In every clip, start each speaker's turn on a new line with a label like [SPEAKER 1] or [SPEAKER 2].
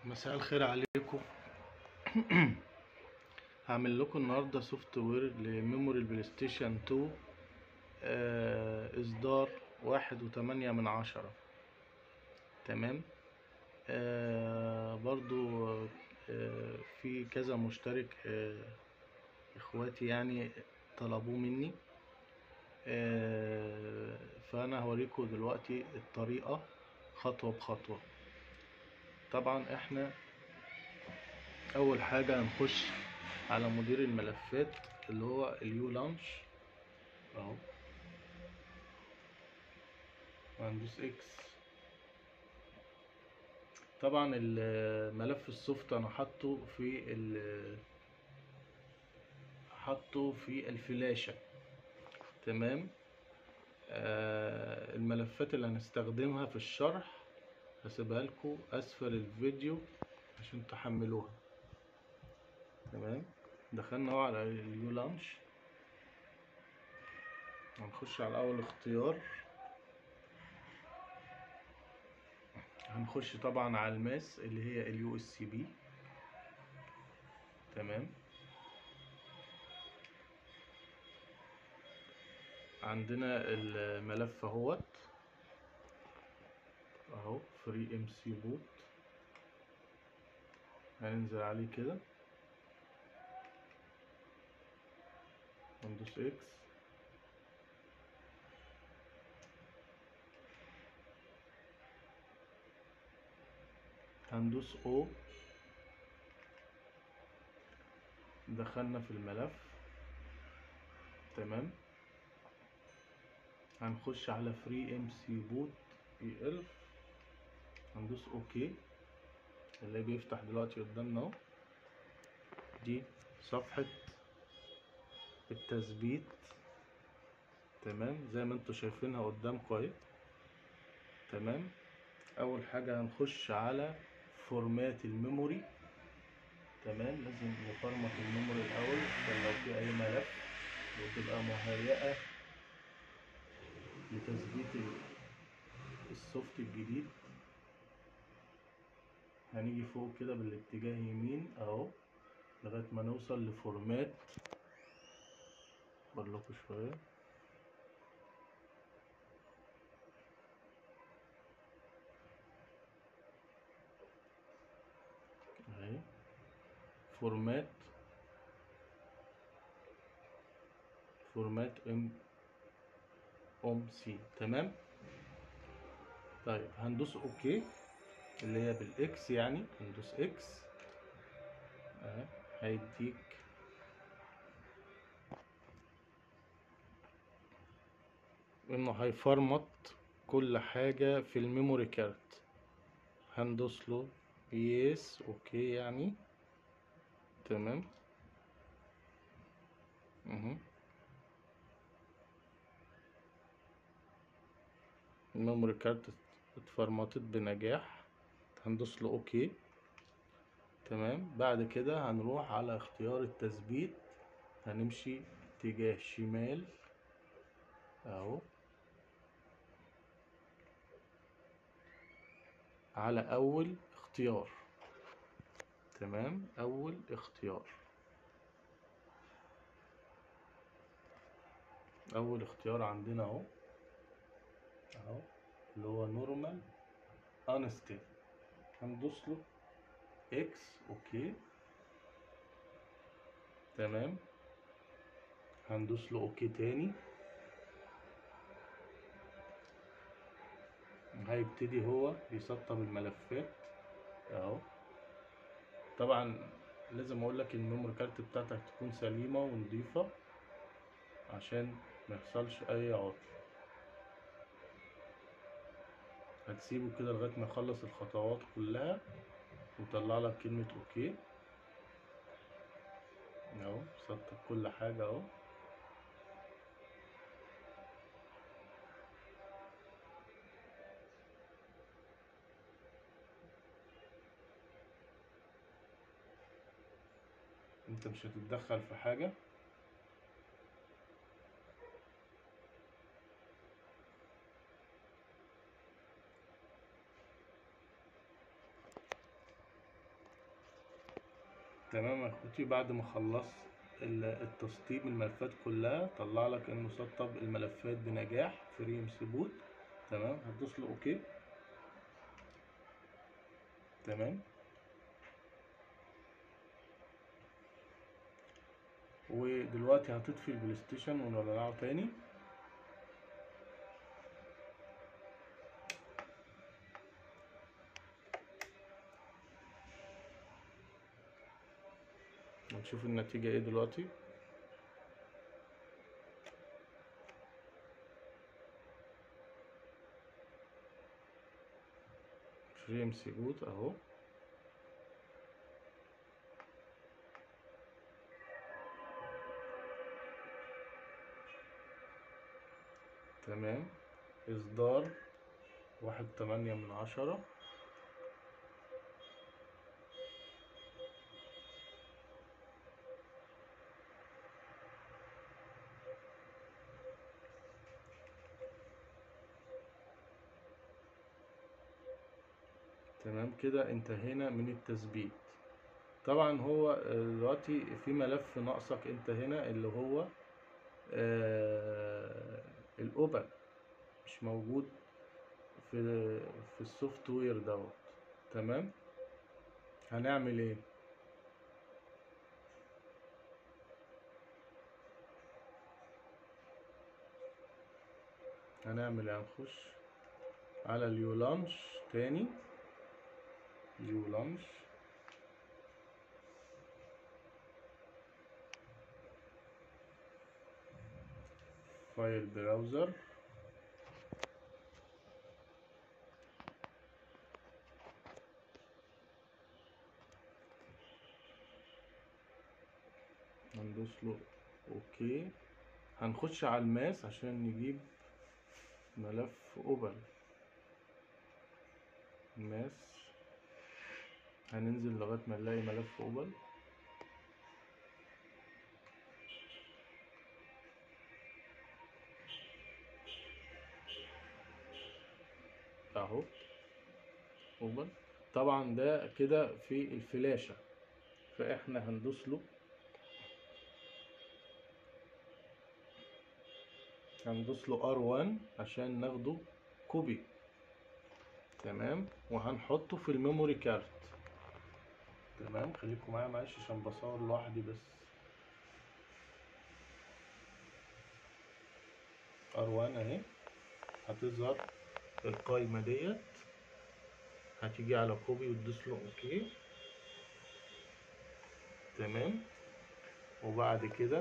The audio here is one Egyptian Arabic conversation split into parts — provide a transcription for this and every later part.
[SPEAKER 1] مساء الخير عليكم هعمل لكم النهارده سوفت وير لميموري البلاي ستيشن 2 آه اصدار واحد وتمانية من عشرة تمام آه برضو آه في كذا مشترك آه اخواتي يعني طلبوه مني آه فانا هوريكم دلوقتي الطريقة خطوة بخطوة طبعا احنا اول حاجة هنخش على مدير الملفات اللي هو اليو لانش اهو وهندوس اكس طبعا الملف السوفت انا حاطه في ال حاطه في الفلاشة تمام آه الملفات اللي هنستخدمها في الشرح هسيبها لكم اسفل الفيديو عشان تحملوها تمام دخلنا اهو على اليو لانش هنخش على اول اختيار هنخش طبعا على الماس اللي هي اليو اس سي بي تمام عندنا الملف اهوت اهو فري ام سي بوت هننزل عليه كده وندوس اكس هندوس او دخلنا في الملف تمام هنخش على فري ام سي بوت اي ال هندوس اوكي اللي بيفتح دلوقتي قدامنا اهو دي صفحة التثبيت تمام زي ما انتوا شايفينها قدامكم اهي تمام اول حاجة هنخش على فورمات الميموري تمام لازم نفرمت الميموري الاول عشان لو في اي ملف وتبقى مهيئة لتثبيت السوفت الجديد هنيجي فوق كده بالاتجاه يمين اهو لغاية ما نوصل لفورمات برلكوا شوية اهي فورمات فورمات ام ام سي تمام طيب هندوس اوكي اللي هي بالاكس يعني هندوس اكس اهي هيديك انه هيفرمط كل حاجة في الميموري كارت هندوس له يس اوكي يعني تمام اهو الميموري كارت اتفرمطت بنجاح هندوس له اوكي تمام بعد كده هنروح على اختيار التثبيت هنمشي اتجاه شمال اهو على اول اختيار تمام اول اختيار اول اختيار عندنا اهو اهو اللي هو نورمال انستيل هندوس له اكس اوكي تمام هندوس له اوكي تاني هيبتدي هو يسطب الملفات اهو طبعا لازم اقول لك الميموري كارت بتاعتك تكون سليمه ونضيفه عشان ما يحصلش اي عطل هتسيبه كده لغايه ما يخلص الخطوات كلها ويطلع لك كلمه اوكي اهو سطب كل حاجه اهو انت مش هتتدخل في حاجة تمام يا اخوتي بعد ما خلصت ال- التسطيب الملفات كلها طلع لك انه سطب الملفات بنجاح فري ام سي بوت تمام هتدوس له اوكي تمام ودلوقتي هتطفي البلاي ستيشن ونولعه تاني ونشوف النتيجة ايه دلوقتي فري ام سي بوت اهو تمام اصدار واحد تمانية من عشرة تمام كده انتهينا من التثبيت طبعا هو دلوقتي في ملف ناقصك انت هنا اللي هو آه الاوبن مش موجود في في السوفت وير دوت تمام هنعمل ايه هنعمل ايه هنخش على اليولانش تاني يولانش فايل براوزر هندوس له اوكي هنخش على الماس عشان نجيب ملف اوبن ماس هننزل لغاية ما نلاقي ملف اوبن اهو اوبن طبعا ده كده في الفلاشة فاحنا هندوس له هندوس له R1 عشان ناخده كوبي تمام وهنحطه في الميموري كارت تمام خليكم معايا معلش عشان بصور لوحدي بس R1 اهي هتظهر القايمة ديت هتيجي على كوبي وتدوس له اوكي تمام وبعد كده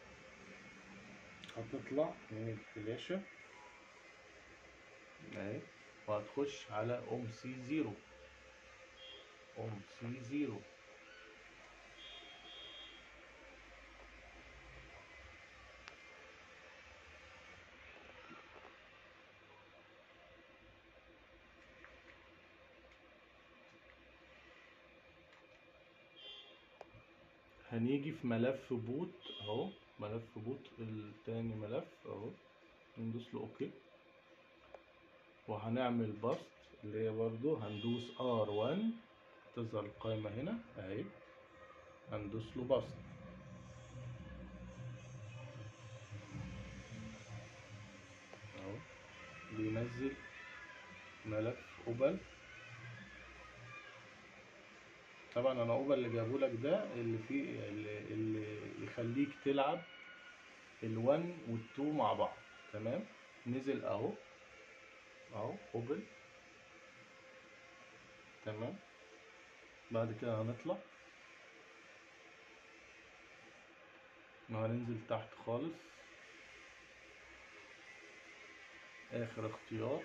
[SPEAKER 1] هتطلع من الفلاشة اهي وهتخش على ام سي زيرو ام سي زيرو هنيجي في ملف بوت اهو ملف بوت التاني ملف اهو ندوس له اوكي وهنعمل بسط اللي هي برضو هندوس R1 تظهر القائمة هنا اهي هندوس له بسط اهو بينزل ملف اوبل طبعا انا اوبل اللي جابهولك ده اللي فيه اللي, اللي يخليك تلعب ال1 وال2 مع بعض تمام نزل اهو اهو اوبن تمام بعد كده هنطلع وهننزل تحت خالص اخر اختيار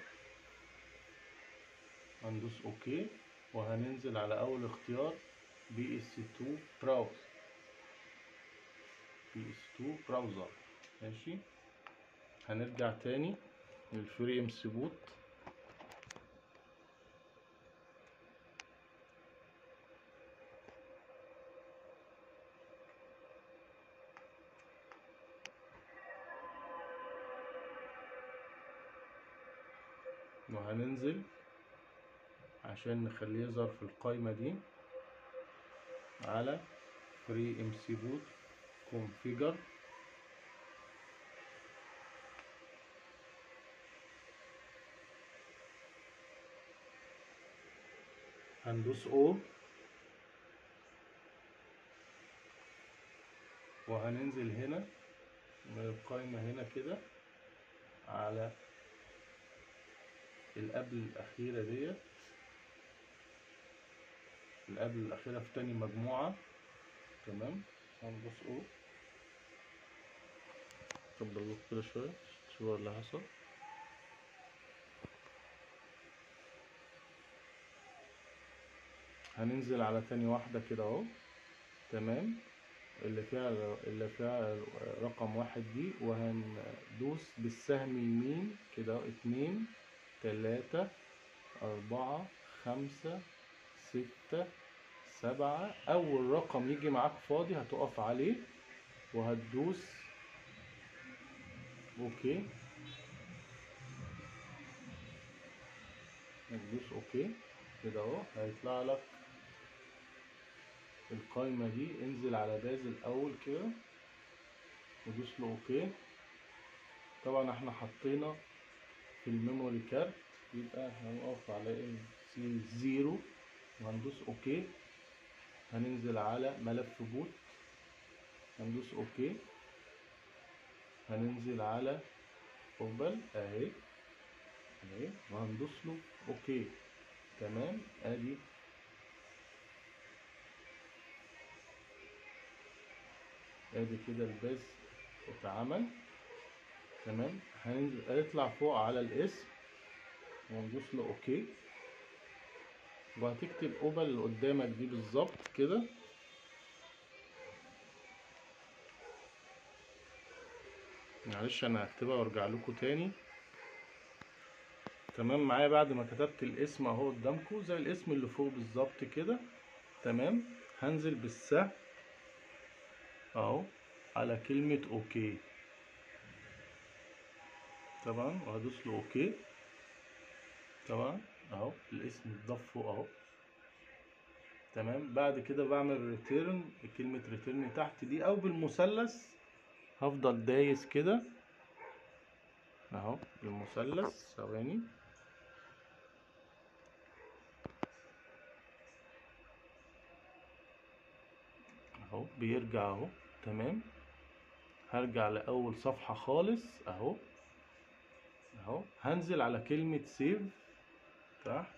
[SPEAKER 1] هندوس اوكي وهننزل على اول اختيار بي اس 2 براوز بي اس 2 براوزر ماشي هنرجع تاني للفري ام سي بوت وهننزل عشان نخليه يظهر في القايمة دي على فري ام سي بوت كونفيجر هندوس او وهننزل هنا من القائمة هنا كده على القبل الأخيرة ديت القبل الأخيرة في تاني مجموعة تمام هندوس او كبر لكم كده شوية شوفوا اللي حصل هننزل على تاني واحدة كده اهو تمام اللي فيها اللي فيها رقم واحد دي وهندوس بالسهم يمين كده اتنين تلاتة أربعة خمسة ستة سبعة أول رقم يجي معاك فاضي هتقف عليه وهتدوس أوكي هتدوس أوكي كده أهو هيطلع لك القايمة دي انزل على باز الأول كده ودوس له أوكي طبعا احنا حطينا في الميموري كارت يبقى هنقف على ام سي زيرو وهندوس اوكي هننزل على ملف بوت هندوس اوكي هننزل على اوبل اهي اهي وهندوس له اوكي تمام ادي ادي كده الباز اتعمل تمام هننزل هيطلع فوق على الاسم وندوس له اوكي وهتكتب اوبل اللي قدامك دي بالظبط كده معلش انا هكتبها وارجع لكم تاني تمام معايا بعد ما كتبت الاسم اهو قدامكم زي الاسم اللي فوق بالظبط كده تمام هنزل بالسهم اهو على كلمة اوكي طبعا وهدوس له اوكي طبعا اهو الاسم اتضاف فوق اهو تمام بعد كده بعمل ريتيرن كلمة ريتيرن تحت دي او بالمثلث هفضل دايس كده اهو بالمثلث ثواني اهو بيرجع اهو تمام هرجع لأول صفحة خالص اهو اهو هنزل على كلمة سيف تحت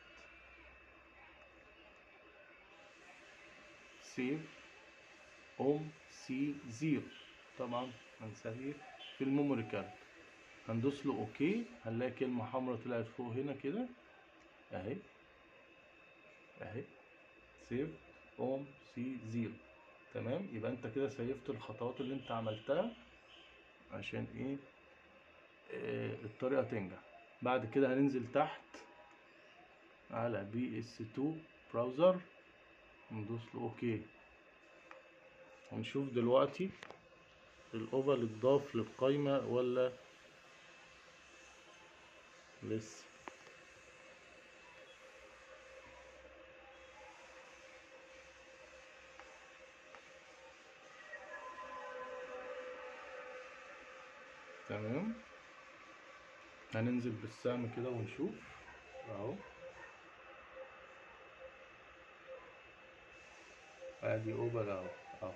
[SPEAKER 1] سيف اوم سي زيرو طبعا هنسيف في الميموري كارد هندوس له اوكي هنلاقي كلمة حمراء طلعت فوق هنا كده اهي اهي سيف اوم سي زيرو تمام يبقى انت كده سيفت الخطوات اللي انت عملتها عشان ايه آه الطريقة تنجح بعد كده هننزل تحت على بي اس 2 براوزر ندوس له اوكي هنشوف دلوقتي الاوفر اتضاف للقايمة ولا لسه تمام هننزل بالسهم كده ونشوف اهو ادي اوبن اهو اهو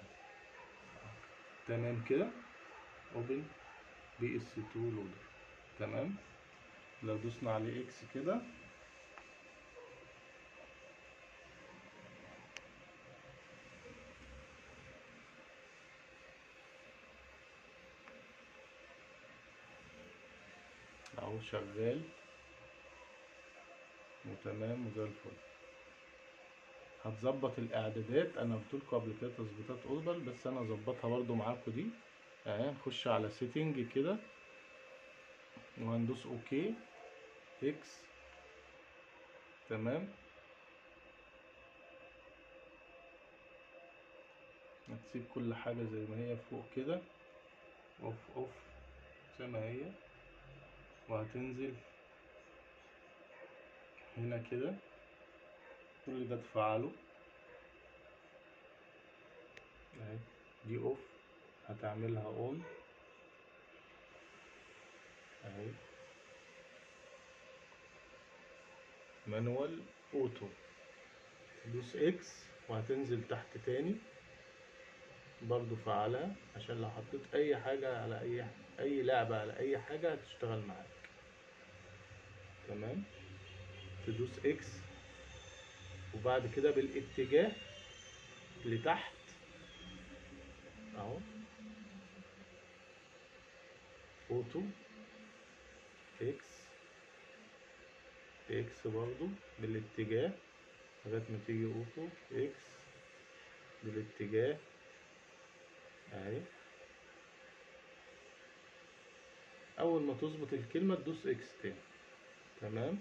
[SPEAKER 1] تمام كده اوبن بي اس 2 لودر تمام لو دوسنا عليه اكس كده اهو شغال وتمام وزي الفل هتظبط الاعدادات انا قلت لكم قبل كده تظبيطات اوربل بس انا هظبطها برضو معاكم دي اهي نخش على سيتنج كده وهندوس اوكي اكس تمام هتسيب كل حاجة زي ما هي فوق كده اوف اوف زي ما هي وهتنزل هنا كده كل ده تفعله اهي دي اوف هتعملها اون اهي مانوال اوتو تدوس اكس وهتنزل تحت تاني برضو فعلها عشان لو حطيت اي حاجة على اي اي لعبة على اي حاجة هتشتغل معاك تمام تدوس اكس وبعد كده بالاتجاه لتحت اهو اوتو اكس اكس برضو بالاتجاه لغاية ما تيجي اوتو اكس بالاتجاه اهي اول ما تظبط الكلمة تدوس اكس تاني تمام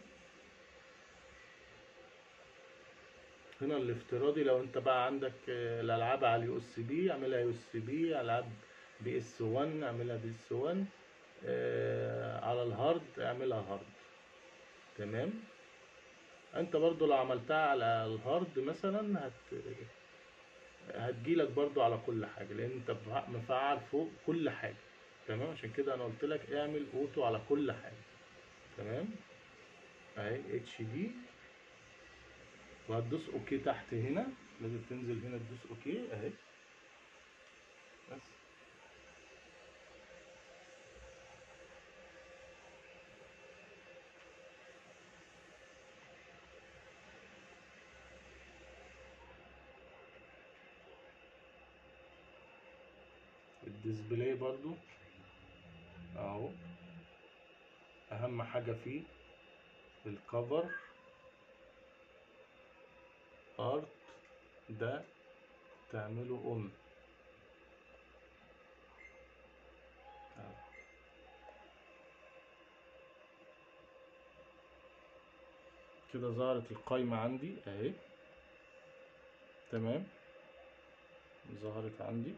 [SPEAKER 1] هنا الافتراضي لو انت بقى عندك آه، الالعاب على اليو اس بي اعملها يو اس بي العاب بي اس 1 اعملها بي اس 1 آه، على الهارد اعملها هارد تمام انت برضو لو عملتها على الهارد مثلا هت هتجيلك برضو على كل حاجة لان انت مفع- مفعل فوق كل حاجة تمام عشان كده انا قلت لك اعمل اوتو على كل حاجة تمام اهي اتش دي وهتدوس اوكي تحت هنا لازم تنزل هنا تدوس اوكي اهي بس الديسبلاي برضو اهو اهم حاجة فيه الكفر ارت ده تعمله اون كده ظهرت القايمة عندي اهي تمام ظهرت عندي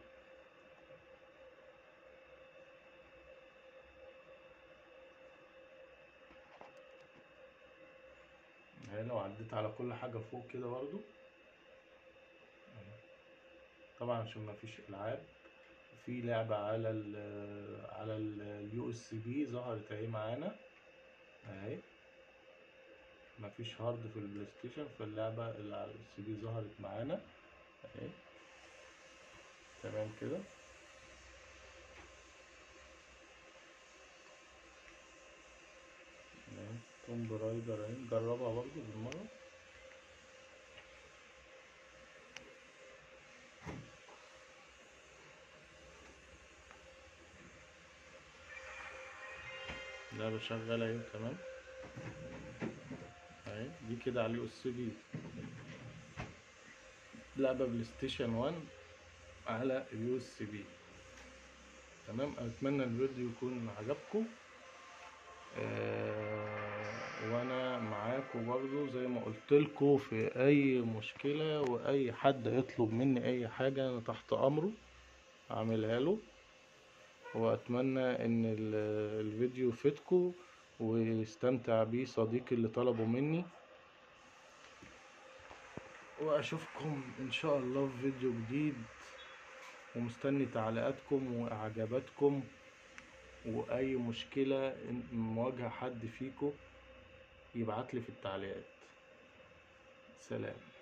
[SPEAKER 1] اهي لو عديت على كل حاجة فوق كده برضو طبعا عشان ما فيش العاب في لعبة على ال على اليو اس بي ظهرت اهي معانا اهي ما فيش هارد في البلاي ستيشن فاللعبة اللي على الاس بي ظهرت معانا اهي تمام كده اهي توم برايدر اهي نجربها برضو بالمرة لعبة شغالة اهي تمام اهي دي كده على اليو اس بي لعبة بلاي ستيشن 1 على اليو اس بي تمام اتمنى الفيديو يكون عجبكم آه وانا معاكم برضو زي ما قلت لكم في اي مشكلة واي حد يطلب مني اي حاجة انا تحت امره اعملها له واتمنى ان ال- الفيديو يفيدكم ويستمتع بيه صديقي اللي طلبه مني واشوفكم ان شاء الله في فيديو جديد ومستني تعليقاتكم واعجاباتكم واي مشكلة إن- مواجهة حد فيكم يبعتلي في التعليقات سلام